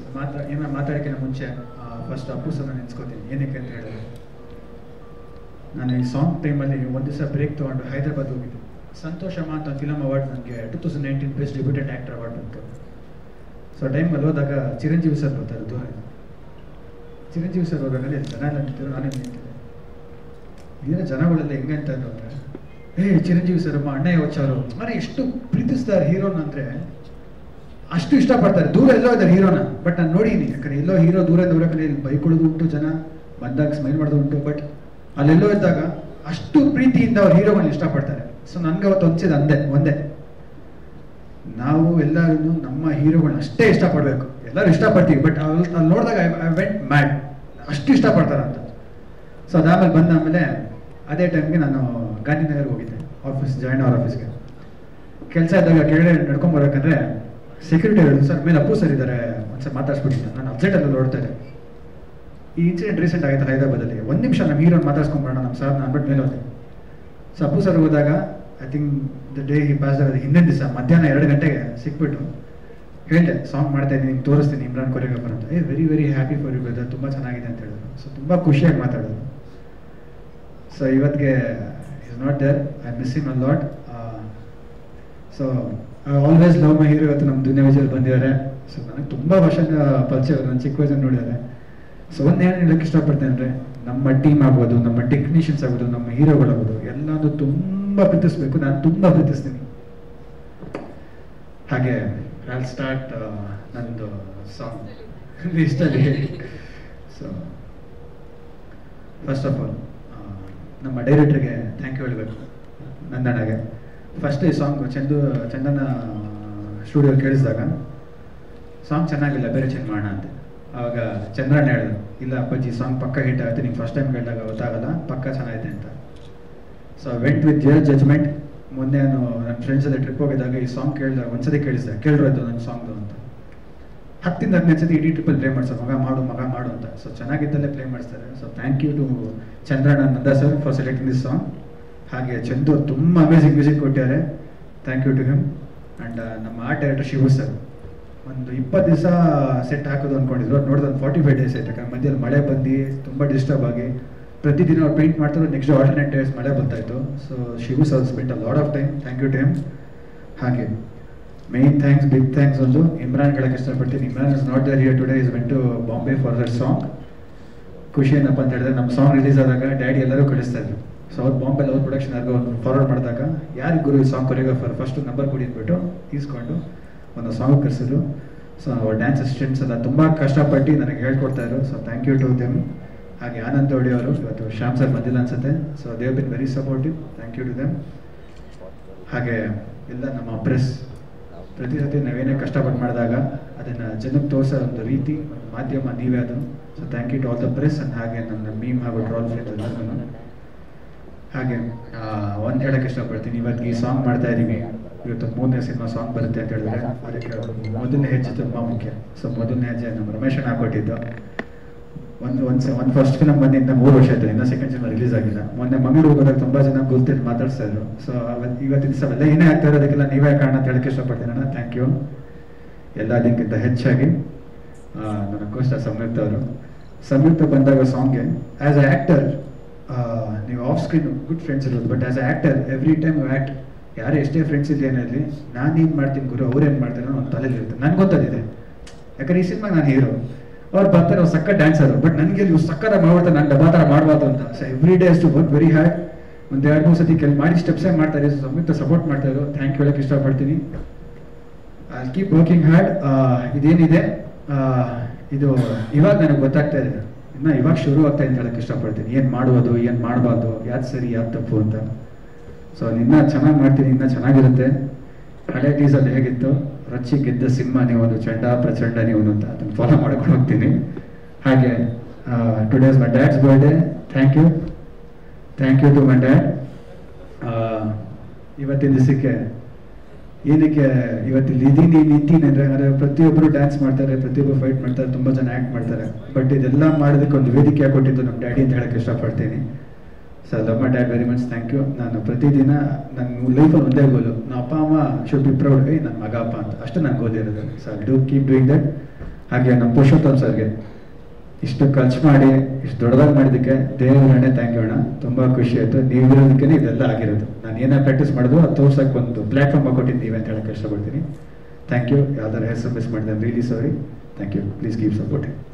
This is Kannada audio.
ಮಾತಾ ಏನೋ ಮಾತಾಡೋಕ್ಕಿಂತ ಮುಂಚೆ ಫಸ್ಟ್ ಅಪ್ಪು ಸರ್ ನೆನೆಸ್ಕೋತೀನಿ ಏನಕ್ಕೆ ಅಂತ ಹೇಳಿದ್ರೆ ನಾನು ಈ ಸಾಂಗ್ ಟೈಮಲ್ಲಿ ಒಂದು ದಿವಸ ಬ್ರೇಕ್ ತೊಗೊಂಡು ಹೈದರಾಬಾದ್ ಹೋಗಿದ್ದೆ ಸಂತೋಷಮ್ಮ ಅಂತ ಒಂದು ಫಿಲಮ್ ಅವಾರ್ಡ್ ನನಗೆ two thousand nineteen best debuted actor award ಬಂತು ಸೊ ಟೈಮಲ್ಲಿ ಹೋದಾಗ ಚಿರಂಜೀವಿ ಸರ್ ಬರ್ತಾರೆ ದೂರ ಚಿರಂಜೀವಿ ಸರ್ ಹೋಗಾಗಲೇ ಜನ ಎಲ್ಲ ನಿಂತಿದ್ರು ನಾನೇ ನಿಂತಿದ್ದೆ ಏನೋ ಜನಗಳೆಲ್ಲ ಹೆಂಗೆ ಅಂತ ಅಂದ್ರೆ ಏ ಚಿರಂಜೀವಿ ಸರ್ ಅಮ್ಮ ಅಣ್ಣ ಯೋಚಾರು ಅರೆ ಎಷ್ಟು ಪ್ರೀತಿಸ್ತಾರೆ ಹೀರೋನ ಅಂದ್ರೆ ಅಷ್ಟು ಇಷ್ಟಪಡ್ತಾರೆ ದೂರ ಎಲ್ಲೋ ಇದ್ದಾರೆ ಹೀರೋನ ಬಟ್ ನಾನು ನೋಡಿದ್ದೀನಿ ಯಾಕಂದ್ರೆ ಎಲ್ಲೋ ಹೀರೋ ದೂರ ದೂರ ಕಡೆ ಇಲ್ಲಿ ಬೈಕೊಳ್ಳೋದು ಉಂಟು ಜನ ಬಂದಾಗ ಸ್ಮೈಲ್ ಮಾಡೋದು ಉಂಟು ಬಟ್ ಅಲ್ಲೆಲ್ಲೋ ಇದ್ದಾಗ ಅಷ್ಟು ಪ್ರೀತಿಯಿಂದ ಅವ್ರು ಹೀರೋಗಳನ್ನ ಇಷ್ಟಪಡ್ತಾರೆ ಸೊ ನನ್ಗೆ ಅವತ್ತು ಅನ್ಸಿದ್ದು ಅಂದೆ ಒಂದೇ ನಾವು ಎಲ್ಲರೂ ನಮ್ಮ ಹೀರೋಗಳನ್ನ ಅಷ್ಟೇ ಇಷ್ಟಪಡಬೇಕು ಎಲ್ಲರೂ ಇಷ್ಟಪಡ್ತೀವಿ ಬಟ್ ಅಲ್ಲಿ ಅಲ್ಲಿ ನೋಡಿದಾಗ ಐ ವೆಂಟ್ ಮ್ಯಾಡ್ ಅಷ್ಟು ಇಷ್ಟಪಡ್ತಾರಂತ ಸೊ ಅದಾದ್ಮೇಲೆ ಬಂದಾದ್ಮೇಲೆ ಅದೇ ಟೈಮ್ಗೆ ನಾನು ಗಾಂಧಿನಗರ್ ಹೋಗಿದ್ದೆ ಆಫೀಸ್ ಜಾಯಿನ್ ಅವ್ರ ಆಫೀಸ್ಗೆ ಕೆಲಸ ಇದ್ದಾಗ ಕೆಳಗಡೆ ನಡ್ಕೊಂಡ್ ಬರ್ಬೇಕಂದ್ರೆ ಸೆಕ್ಯೂರಿಟಿ ಹೇಳಿದ್ರು ಸರ್ ಮೇಲೆ ಅಪ್ಪು ಸರ್ ಇದ್ದಾರೆ ಒಂದ್ಸಲ ಮಾತಾಡ್ಸ್ಬಿಟ್ಟಿದ್ದೆ ನಾನು ಅಬ್ಸೆಟಲ್ಲಿ ನೋಡ್ತಾ ಇದ್ದೆ ಈ ಇನ್ಸಿಡೆಂಟ್ ರೀಸೆಂಟ್ ಆಗಿತ್ತು ಹೈದರಾಬಾದಲ್ಲಿ ಒಂದು ನಿಮಿಷ ನಮ್ಮ ಹೀರೋನ್ ಮಾತಾಡ್ಸ್ಕೊಂಡ್ಬರೋಣ ನಮ್ಮ ಸರ್ ನಾನು ಅಂದ್ಬಿಟ್ಟು ಮೇಲೆ ಹೋದೆ ಸೊ ಅಪ್ಪು ಸರ್ ಹೋದಾಗ I think the day he pass ಆಗೋದು ಹಿಂದಿನ ದಿವಸ ಮಧ್ಯಾಹ್ನ ಎರಡು ಗಂಟೆಗೆ ಸಿಕ್ಬಿಟ್ಟು ಹೇಳಿದೆ ಸಾಂಗ್ ಮಾಡ್ತಾ ಇದ್ದೀನಿ ನಿಮ್ಗೆ ತೋರಿಸ್ತೀನಿ ಇಮ್ರಾನ್ ಕೊರಿಯೋಗ್ರಾಫರ್ ಅಂತ a very very happy for you brother ತುಂಬ ಚೆನ್ನಾಗಿದೆ ಅಂತ ಹೇಳಿದ್ರು ಸೊ ತುಂಬ ಖುಷಿಯಾಗಿ ಮಾತಾಡೋದು ಸೊ ಇವತ್ತಿಗೆ is not there I miss him a lot so I always love my hero ಇವತ್ತು ನಮ್ಮ ದುನಿಯಾ ವಿಜಯ್ ಬಂದಿದ್ದಾರೆ ಸೊ ನನಗೆ ತುಂಬ ವರ್ಷದ ಪರಿಚಯ ನಾನು ಚಿಕ್ಕ ವಯಸ್ಸಲ್ಲಿ ನೋಡಿದ್ದಾರೆ ಸೊ ಒಂದು ಏನು ಹೇಳಕ್ಕೆ ಇಷ್ಟಪಡ್ತೇನೆ ಅಂದರೆ ನಮ್ಮ ಟೀಮ್ ಆಗ್ಬೋದು ನಮ್ಮ ಟೆಕ್ನಿಷಿಯನ್ಸ್ ಆಗ್ಬೋದು ನಮ್ಮ ಹೀರೋಗಳಾಗ್ಬೋದು ಎಲ್ಲಾನು ತುಂಬ ಪ್ರೀತಿಸ್ಬೇಕು ನಾನು ತುಂಬ ಪ್ರೀತಿಸ್ತೀನಿ ಹಾಗೆ ಐ ಸ್ಟಾರ್ಟ್ ನಂದು ಸಾಂಗ್ ಇಷ್ಟಲ್ಲಿ ಸೊ ಫಸ್ಟ್ ಆಫ್ ಆಲ್ ನಮ್ಮ ಡೈರೆಕ್ಟ್ರಿಗೆ ಥ್ಯಾಂಕ್ ಯು ಹೇಳಬೇಕು ನಂದಣ್ಣಗೆ ಫಸ್ಟ್ ಈ ಸಾಂಗ್ ಚಂದು ಚಂದನ ಸ್ಟುಡಿಯೋ ಕೇಳಿಸಿದಾಗ ಸಾಂಗ್ ಚೆನ್ನಾಗಿಲ್ಲ ಬೇರೆ ಚೇಂಜ್ ಮಾಡೋಣ ಅಂತ ಆವಾಗ ಚಂದ್ರಣ್ಣ ಹೇಳಿದ್ರು ಇಲ್ಲ ಅಪ್ಪಾಜಿ ಸಾಂಗ್ ಪಕ್ಕ ಹಿಟ್ ಆಗುತ್ತೆ ನಿಮ್ಗೆ ಫಸ್ಟ್ ಟೈಮ್ ಕೇಳಿದಾಗ ಗೊತ್ತಾಗಲ್ಲ ಪಕ್ಕ ಚೆನ್ನಾಗಿದೆ ಅಂತ so went with your judgement ಮೊನ್ನೆ ನಾನು ನನ್ನ ಫ್ರೆಂಡ್ಸ್ ಎಲ್ಲ ಟ್ರಿಪ್ ಹೋಗಿದಾಗ ಈ ಸಾಂಗ್ ಕೇಳಿದಾಗ ಒಂದ್ಸತಿ ಕೇಳಿಸಿದೆ ಕೇಳಿರೋ ಅದು ನನ್ನ ಸಾಂಗ್ದು ಅಂತ ಹತ್ತಿಂದ ಹದಿನೈದು ಸತಿ ಇಡೀ ಟ್ರಿಪಲ್ ಪ್ಲೇ ಮಾಡ್ತಾರೆ ಮಗ ಮಾಡು ಮಗ ಮಾಡು ಅಂತ ಸೊ ಚೆನ್ನಾಗಿದ್ದಲ್ಲೇ ಪ್ಲೇ ಮಾಡಿಸ್ತಾರೆ ಸೊ ಥ್ಯಾಂಕ್ ಯು ಟು ಚಂದ್ರಣ್ಣ Nanda sir for selecting this song ಹಾಗೆ ಚಂದು ತುಂಬ ಅಮೇಸಿಂಗ್ ಮ್ಯೂಸಿಕ್ ಕೊಟ್ಟಿದ್ದಾರೆ thank you to him and ನಮ್ಮ ಆರ್ಟ್ ಡೈರೆಕ್ಟರ್ ಶಿವು ಸರ್ ಒಂದು ಇಪ್ಪತ್ತು ದಿವಸ ಸೆಟ್ ಹಾಕೋದು ಅಂದ್ಕೊಂಡಿದ್ರು ಅದು ನೋಡಿದ್ರೆ ಒಂದು ಫಾರ್ಟಿ ಫೈವ್ ಡೇಸ್ ಆಯ್ತು ಯಾಕಂದ್ರೆ ಮಧ್ಯದಲ್ಲಿ ಮಳೆ ಬಂದು ತುಂಬ ಡಿಸ್ಟರ್ಬ್ ಆಗಿ ಪ್ರತಿದಿನ ಅವ್ರು ಪೇಂಟ್ ಮಾಡ್ತಾರೆ ನೆಕ್ಸ್ಟ್ ಆಲ್ಟರ್ನೇಟ್ ಡೇಸ್ ಮಳೆ ಬರ್ತಾಯಿತ್ತು so Shivu sir spent a lot of time thank you to him ಹಾಗೆ ಮೇನ್ ಥ್ಯಾಂಕ್ಸ್ ಬಿಗ್ ಥ್ಯಾಂಕ್ಸ್ ಒಂದು ಇಮ್ರಾನ್ ಹೇಳಕ್ಕೆ ಇಷ್ಟಪಡ್ತೀನಿ Imran is not there here today is went to Bombay for that song ಖುಷಿ ಏನಪ್ಪ ಅಂತ ಹೇಳಿದ್ರೆ ನಮ್ಮ ಸಾಂಗ್ ರಿಲೀಸ್ ಆದಾಗ ಡ್ಯಾಡಿ ಎಲ್ಲರೂ ಕಳಿಸ್ತಾ ಇದ್ರು ಸೊ ಅವ್ರು ಬಾಂಬೆಲಿ ಅವ್ರ ಪ್ರೊಡಕ್ಷನ್ ಯಾರಿಗೂ ಒಂದು ಫಾರ್ವರ್ಡ್ ಮಾಡಿದಾಗ ಯಾರು ಗುರು ಈ ಸಾಂಗ್ ಕೊರಿಯೋಗ್ರಾಫರ್ ಫಸ್ಟ್ ನಂಬರ್ ಕೊಡಿ ಅಂದ್ಬಿಟ್ಟು ಈಸ್ಕೊಂಡು ಒಂದು ಸಾಂಗ್ ಕರೆಸಿದ್ರು ಸೊ ಅವ್ರ ಡ್ಯಾನ್ಸ್ ಅಸಿಸ್ಟೆಂಟ್ಸ್ ಎಲ್ಲ ತುಂಬ ಕಷ್ಟಪಟ್ಟು ನನಗೆ ಹೇಳ್ಕೊಡ್ತಾ ಇದ್ರು so thank you to them ಹಾಗೆ ಆನಂದ್ ಓಡಿ ಅವರು ಇವತ್ತು ಶ್ಯಾಮ್ ಸರ್ ಬಂದಿಲ್ಲ ಅನ್ಸುತ್ತೆ so they've been very supportive thank you to them ಹಾಗೆ ಎಲ್ಲ ನಮ್ಮ ಪ್ರೆಸ್ ಪ್ರತಿ ಸತಿ ನಾವೇನೇ ಕಷ್ಟಪಟ್ಟು ಮಾಡಿದಾಗ ಅದನ್ನು ಜನಕ್ಕೆ ತೋರಿಸೋ ಒಂದು ರೀತಿ ಒಂದು ಮಾಧ್ಯಮ ನೀವೇ ಅದು so thank you to all the press and ಹಾಗೆ ನನ್ನ ಮೀಮ್ ಹಾಗೂ ಟ್ರಾಲ್ ಫ್ರೆಂಡ್ಸ್ ಎಲ್ಲರಿಗೂ ಹಾಗೆ ಒಂದು ಹೇಳಕ್ಕೆ ಇಷ್ಟಪಡ್ತೀನಿ ಇವತ್ತಿಗೆ ಈ ಸಾಂಗ್ ಮಾಡ್ತಾ ಇದ್ದೀವಿ ಇವತ್ತು ಮೂರನೇ ಸಿನಿಮಾ ಸಾಂಗ್ ಬರುತ್ತೆ ಅಂತ ಹೇಳಿದ್ರೆ ಅದಕ್ಕೆ ಮೊದಲನೇ ಹೆಜ್ಜೆ ತುಂಬ ಮುಖ್ಯ ಸೊ ಮೊದಲನೇ ಹೆಜ್ಜೆ ನಮ್ಮ ರಮೇಶನ್ ಹಾಕೊಟ್ಟಿದ್ದು ಒಂದು ಒಂದು ಒಂದು ಫಸ್ಟ್ ಫಿಲಮ್ ಬಂದಿದ್ದ ಮೂರು ವರ್ಷ ಆಯ್ತು ಇನ್ನು ಸೆಕೆಂಡ್ ಸಿನಿಮಾ ರಿಲೀಸ್ ಆಗಿಲ್ಲ ಮೊನ್ನೆ ಮಂಗಳೂರು ಹೋದಾಗ ತುಂಬ ಜನ ಗೊತ್ತಿದ್ದು ಮಾತಾಡ್ತಾ ಇದ್ರು ಸೊ ಅವತ್ತು ಇವತ್ತಿನ ದಿವಸ ಎಲ್ಲ ಏನೇ ಆಗ್ತಾ ಇರೋದಕ್ಕೆಲ್ಲ ನೀವೇ ಕಾರಣ ಅಂತ ಹೇಳಕ್ಕೆ ಇಷ್ಟಪಡ್ತೀನಿ ಅಣ್ಣ ಥ್ಯಾಂಕ್ ಯು ಎಲ್ಲದಕ್ಕಿಂತ ಹೆಚ್ಚಾಗಿ ಆ, ನನ್ನ ಕೋಸ್ಟ ಸಂಯುಕ್ತ ಅವರು ಸಂಯುಕ್ತ ಬಂದಾಗ ಸಾಂಗ್ಗೆ ಆ್ಯಸ್ ಅ ಆ್ಯಕ್ಟರ್ ನೀವು ಆಫ್ ಸ್ಕ್ರೀನ್ ಗುಡ್ ಫ್ರೆಂಡ್ಸ್ ಇರೋದು but as a actor every time you act ಯಾರೇ ಎಷ್ಟೇ ಫ್ರೆಂಡ್ಸ್ ಇದೆ ಏನಿರಲಿ ನಾನು ಏನು ಮಾಡ್ತೀನಿ ಗುರು ಅವ್ರು ಏನು ಮಾಡ್ತಾರೆ ಅನ್ನೋ ಒಂದು ತಲೆಯಲ್ಲಿ ಇರುತ್ತೆ ನನಗೆ ಗೊತ್ತದಿದೆ ಯಾಕಂದ್ರೆ ಈ ಸಿನಿಮಾಗೆ ನಾನು ಹೀರೋ ಅವ್ರು ಬರ್ತಾರೆ ಅವ್ರು ಸಕ್ಕ ಡ್ಯಾನ್ಸರು ಬಟ್ ನನಗೆ ಇವ್ರು ಸಕ್ಕರ ಮಾಡ್ಬಿಡ್ತಾರೆ ನಾನು ಡಬ್ಬಾ ಥರ ಮಾಡಬಾರ್ದು ಅಂತ so every day to work very hard ಒಂದು ಎರಡು ಮೂರು ಸತಿ ಕೆಲ್ ಮಾಡಿ ಸ್ಟೆಪ್ಸೇ ಮಾಡ್ತಾರೆ ಸೊ ಸಂಯುಕ್ತ ಸಪೋರ್ಟ್ ಮಾಡ್ತಾ ಇದ್ರು ಥ್ಯಾಂಕ್ ಯು ಹೇಳಕ್ಕೆ ಇಷ್ಟಪಡ್ತೀನಿ ಐ ಕೀಪ್ ವರ್ಕಿಂಗ್ ಹಾರ್ಡ್ ಇದೇನಿದೆ ಆ, ಇದು ಇವಾಗ ನನಗೆ ಗೊತ್ತಾಗ್ತಾ ಇದೆ ಇನ್ನು ಇವಾಗ ಶುರು ಆಗ್ತಾ ಇದೆ ಅಂತ ಹೇಳಕ್ಕೆ ಇಷ್ಟಪಡ್ತೀನಿ ಏನು ಮಾಡುವುದು ಏನು ಮಾಡಬಾರ್ದು ಯಾವ್ದು ಸರಿ ಯಾವ್ದು ತಪ್ಪು ಅಂತ ಸೊ ನಿನ್ನ ಚೆನ್ನಾಗಿ ಮಾಡ್ತೀನಿ ಇನ್ನ ಚೆನ್ನಾಗಿರುತ್ತೆ ಹಳೆ ಟೀಸಲ್ಲಿ ಹೇಗಿತ್ತು ರಚ್ಚಿ ಗೆದ್ದ ಸಿಂಹ ನೀವು ಒಂದು ಚಂಡ ಪ್ರಚಂಡ ನೀವು ಅಂತ ಅದನ್ನು ಫಾಲೋ ಮಾಡ್ಕೊಂಡು ಹೋಗ್ತೀನಿ ಹಾಗೆ today's my dad's birthday thank you thank you to my dad ಇವತ್ತಿನ ದಿವಸಕ್ಕೆ ಏನಕ್ಕೆ ಇವತ್ತಿಲ್ಲಿ ಇದೀನಿ ನಿಂತೀನಿ ಅಂದ್ರೆ ಅಂದ್ರೆ ಪ್ರತಿಯೊಬ್ಬರು ಡ್ಯಾನ್ಸ್ ಮಾಡ್ತಾರೆ ಪ್ರತಿಯೊಬ್ಬರು ಫೈಟ್ ಮಾಡ್ತಾರೆ ತುಂಬಾ ಜನ ಆಕ್ಟ್ ಮಾಡ್ತಾರೆ ಬಟ್ ಇದೆಲ್ಲ ಮಾಡೋದಕ್ಕೆ ಒಂದು ವೇದಿಕೆ ಕೊಟ್ಟಿದ್ದು ನಮ್ಮ ಡ್ಯಾಡಿ ಅಂತ ಹೇಳಕ್ ಇಷ್ಟಪಡ್ತೀನಿ so love my dad very much thank you ನಾನು ಪ್ರತಿದಿನ ನನ್ನ ಲೈಫಲ್ಲಿ ಒಂದೇ ಗೋಲು ನಮ್ಮ ಅಪ್ಪ ಅಮ್ಮ ಶುಡ್ ಬಿ ಪ್ರೌಡ್ ಏ ನನ್ನ ಮಗ ಅಪ್ಪ ಅಂತ ಅಷ್ಟು ನನ್ನ ಗೋಲ್ ಇರೋದು so do keep doing that ಹಾಗೆ ನಮ್ಮ ಪುರುಷೋತ್ತಮ್ ಸರ್ಗೆ ಇಷ್ಟು ಖರ್ಚು ಮಾಡಿ ಇಷ್ಟು ದೊಡ್ಡದಾಗಿ ಮಾಡಿದ್ದಕ್ಕೆ ದೇವರನ್ನೇ ಥ್ಯಾಂಕ್ ಯು ಅಣ್ಣ ತುಂಬ ಖುಷಿ ಆಯಿತು ನೀವಿರೋದಕ್ಕೆ ಇದೆಲ್ಲ ಆಗಿರೋದು ನಾನು ಏನೇ ಪ್ರಾಕ್ಟೀಸ್ ಮಾಡಿದ್ರು ಅದು ತೋರ್ಸಕ್ಕೆ ಒಂದು ಪ್ಲ್ಯಾಟ್ಫಾರ್ಮ್ ಕೊಟ್ಟಿದ್ದು ನೀವೇ ಅಂತ ಹೇಳಕ್ಕೆ ಇಷ್ಟಪಡ್ತೀನಿ ಥ್ಯಾಂಕ್ ಯು ಯಾವ್ದಾರು ಹೆಸರು ಮಿಸ್ ಮಾಡಿದೆ really sorry thank you please keep supporting